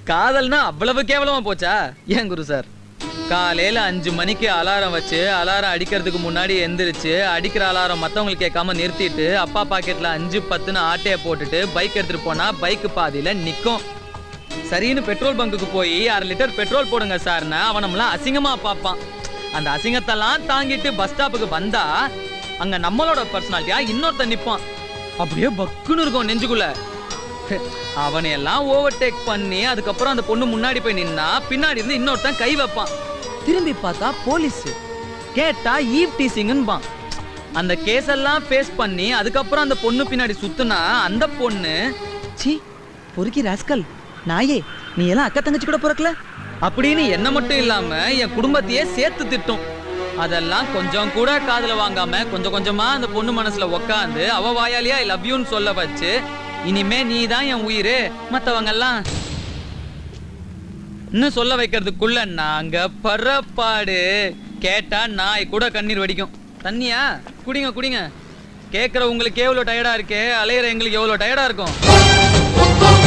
காதல்னா அவ்வளவு கேவலமா போச்சா ஏன் குரு சார் காலையில அஞ்சு மணிக்கு அலாரம் வச்சு அலாரம் அடிக்கிறதுக்கு முன்னாடி எந்திரிச்சு அடிக்கிற அலாரம் மத்தவங்களுக்கு கேட்காம நிறுத்திட்டு அப்பா பாக்கெட்ல அஞ்சு பத்துன்னு ஆட்டைய போட்டுட்டு பைக் எடுத்துட்டு போனா பைக் பாதியில நிக்கும் சரின்னு பெட்ரோல் பங்குக்கு போய் அரை லிட்டர் பெட்ரோல் போடுங்க சார்னா அவன் நம்மள அசிங்கமா பார்ப்பான் அந்த அசிங்கத்தெல்லாம் தாங்கிட்டு பஸ் ஸ்டாப்புக்கு வந்தா அங்க நம்மளோட பர்சனாலிட்டியா இன்னொருத்தன் நிப்பான் அப்படியே பக்குன்னு இருக்கும் நெஞ்சுக்குள்ள அவனை எல்லாம் ஓவர்டேக் பண்ணி அதுக்கப்புறம் அந்த பொண்ணு முன்னாடி போய் நின்னா பின்னாடி இருந்து இன்னொருத்தன் கை வைப்பான் திரும்பி பார்த்தா போலீஸ் கேட்டா ஈவ் டீசிங்பான் அந்த கேஸ் எல்லாம் ஃபேஸ் பண்ணி அதுக்கப்புறம் அந்த பொண்ணு பின்னாடி சுத்துனா அந்த பொண்ணு சி பொறுக்கி ராஸ்கல் நாயே நீ எல்லாம் அக்கா தங்கச்சி கூட பிறக்கல அப்படின்னு என்ன மட்டும் இல்லாம என் குடும்பத்தையே சேர்த்து திட்டும் அதெல்லாம் கொஞ்சம் கூட காதுல வாங்காம கொஞ்சம் கொஞ்சமா அந்த பொண்ணு மனசுல உக்காந்து அவ வாயாலியா ஐ லவ் யூன்னு சொல்ல வச்சு இனிமே நீ தான் என் உயிர் மத்தவங்க எல்லாம் இன்னும் சொல்ல வைக்கிறதுக்குள்ள நாங்க பரப்பாடு கேட்டா நாய் கூட கண்ணீர் வடிக்கும் தண்ணியா குடிங்க குடிங்க கேட்குற உங்களுக்கு எவ்வளோ டயர்டா இருக்கு அலையிற எங்களுக்கு எவ்வளோ டயர்டா இருக்கும்